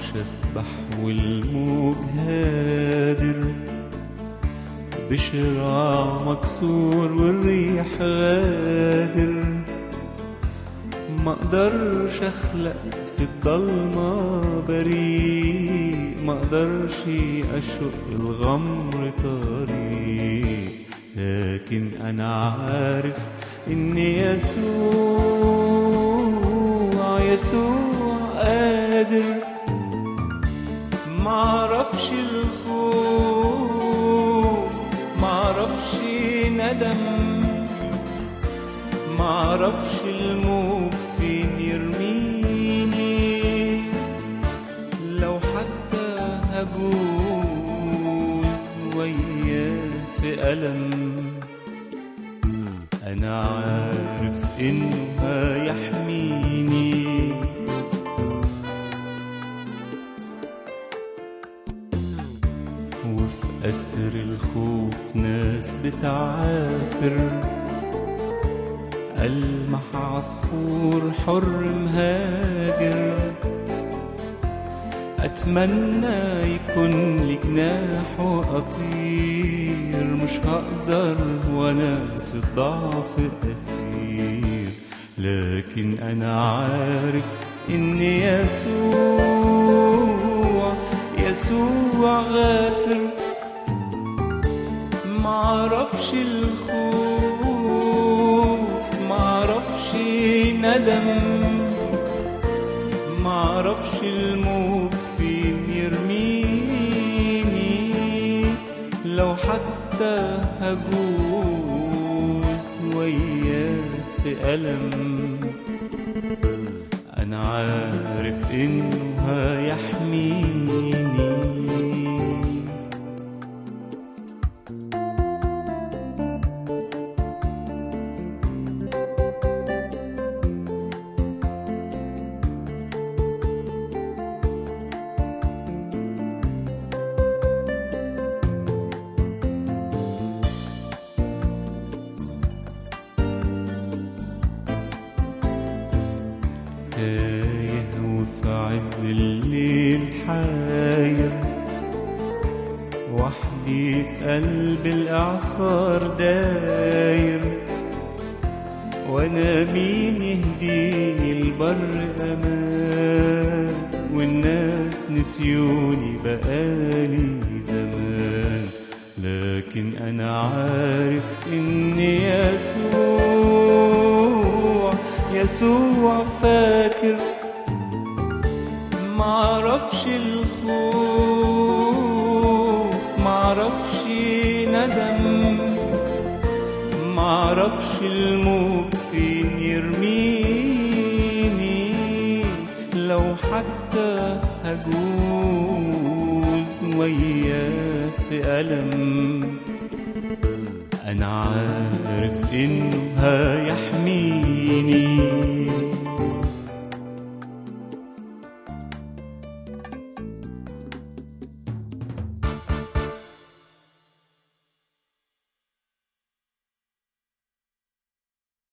اسبح والموج هادر بشراع مكسور والريح غادر ما اقدرش اخلق في الضلمة بريء ما اقدرش اشق الغمر طريق لكن انا عارف ان يسوع يسوع قادر معرفش الخوف معرفش ندم معرفش الموج فين يرميني لو حتى هجوز وياه في ألم أنا عارف إنه هيحميني وفي أسر الخوف ناس بتعافر ألمح عصفور حر مهاجر أتمنى يكون لي جناح وأطير مش هقدر وأنا في الضعف أسير لكن أنا عارف إن يسوع يسوع غافر معرفش الخوف معرفش ندم معرفش الموج فين يرميني لو حتى هجوز وياه في ألم أنا عارف إنه هيحميني تايه وفي عز الليل حاير وحدي في قلب الإعصار داير وانا مين يهديني البر امان والناس نسيوني بقالي زمان لكن انا عارف ان يسوع يسوع فاكر معرفش الخوف معرفش ندم معرفش الموج فين يرميني لو حتى هجوز وياه في ألم أنا عارف إنه هيحميني